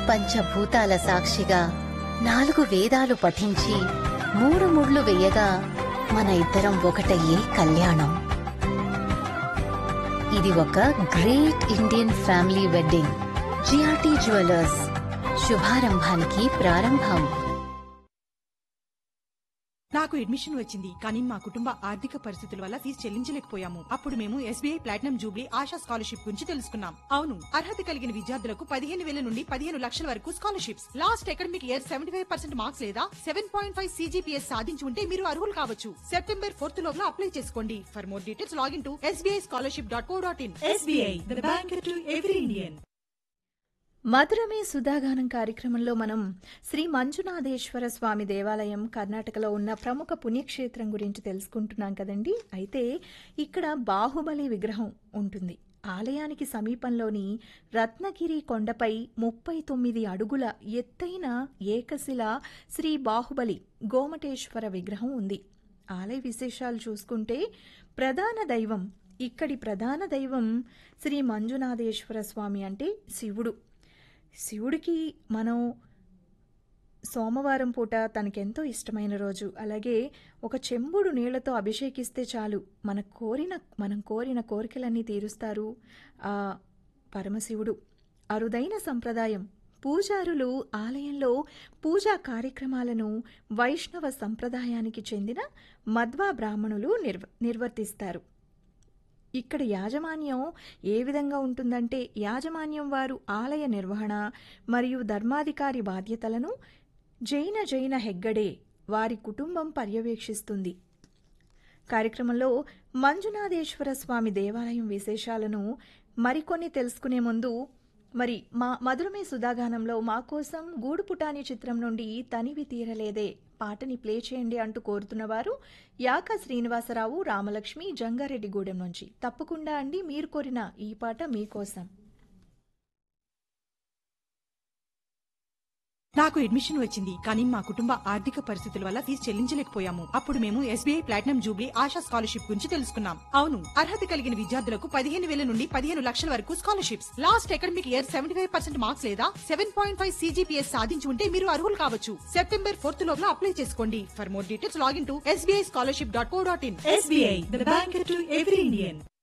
పంచభూతాల సాక్షిగా నాలుగు వేదాలు పఠించి మూడు ముళ్ళు వేయగా మన ఇద్దరం ఒకటయ్యే కళ్యాణం ఇది ఒక great Indian family wedding GRT jewellers శుభారంభానికి ప్రారంభం నాకు అడ్మిషన్ వచ్చింది కానీ మా కుటుంబ ఆర్థిక పరిస్థితుల వల్ల ఫీజు చెల్లించలేకపోయాము అప్పుడు మేము SBI platinum jubilee Asha scholarship గురించి తెలుసుకున్నాం అవును అర్హత కలిగిన విద్యార్థులకు పదిహేను వేల నుండి పదిహేను లక్షల వరకు scholarships last academic year seventy five percent marks లేదా సెవెన్ పాయింట్ ఫైవ్ సీజీపీఎస్ సాధించి ఉంటే మీరు అర్హులు కావచ్చు సెప్టెంబర్ ఫోర్త్ లోపల అప్లై చేసుకోండి for more details login to SBI scholarship dot co dot in SBI the bank to every Indian మధురమే సుధాగానం కార్యక్రమంలో మనం శ్రీ మంజునాథేశ్వర స్వామి దేవాలయం కర్ణాటకలో ఉన్న ప్రముఖ పుణ్యక్షేత్రం గురించి తెలుసుకుంటున్నాం కదండి అయితే ఇక్కడ బాహుబలి విగ్రహం ఉంటుంది ఆలయానికి సమీపంలోని రత్నగిరి కొండపై ముప్పై తొమ్మిది అడుగుల ఎత్తైన ఏకశిల శ్రీ బాహుబలి గోమటేశ్వర విగ్రహం ఉంది ఆలయ విశేషాలు చూసుకుంటే ప్రధాన దైవం ఇక్కడి ప్రధాన దైవం శ్రీ మంజునాథేశ్వర స్వామి అంటే శివుడు శివుడికి మనం సోమవారం పూట తనకెంతో ఇష్టమైన రోజు అలాగే ఒక చెంబుడు నీళ్లతో అభిషేకిస్తే చాలు మన కోరిన మనం కోరిన కోరికలన్నీ తీరుస్తారు ఆ పరమశివుడు అరుదైన సంప్రదాయం పూజారులు ఆలయంలో పూజా కార్యక్రమాలను వైష్ణవ సంప్రదాయానికి చెందిన మధ్వా బ్రాహ్మణులు నిర్వ నిర్వర్తిస్తారు ఇక్కడ యాజమాన్యం ఏ విధంగా ఉంటుందంటే యాజమాన్యం వారు ఆలయ నిర్వహణ మరియు ధర్మాధికారి బాధ్యతలను జైన జైన హెగ్గడే వారి కుటుంబం పర్యవేక్షిస్తుంది కార్యక్రమంలో మంజునాథేశ్వర స్వామి దేవాలయం విశేషాలను మరికొన్ని తెలుసుకునే ముందు మరి మా మధురమే సుధాగానంలో మా కోసం గూడుపుటాని చిత్రం నుండి తనివి తీరలేదే పాటని ప్లే చేయండి అంటూ కోరుతున్నవారు యాక శ్రీనివాసరావు రామలక్ష్మి జంగారెడ్డిగూడెం నుంచి తప్పకుండా అండి మీరు కోరిన ఈ పాట మీకోసం నాకు అడ్మిషన్ వచ్చింది కానీ మా కుటుంబ ఆర్థిక పరిస్థితుల వల్ల ఫీజు చెల్లించలేకపోయాము అప్పుడు మేము SBI platinum jubilee Asha scholarship గురించి తెలుసుకున్నాం అవును అర్హత కలిగిన విద్యార్థులకు పదిహేను వేల నుండి పదిహేను లక్షల వరకు scholarships last academic year seventy five percent marks లేదా సెవెన్ పాయింట్ ఫైవ్ సీజీపీఎస్ సాధించి ఉంటే మీరు అర్హులు కావచ్చు సెప్టెంబర్ ఫోర్త్ లోపల అప్లై చేసుకోండి for more details login to SBI scholarship dot co dot in SBI the bank to every Indian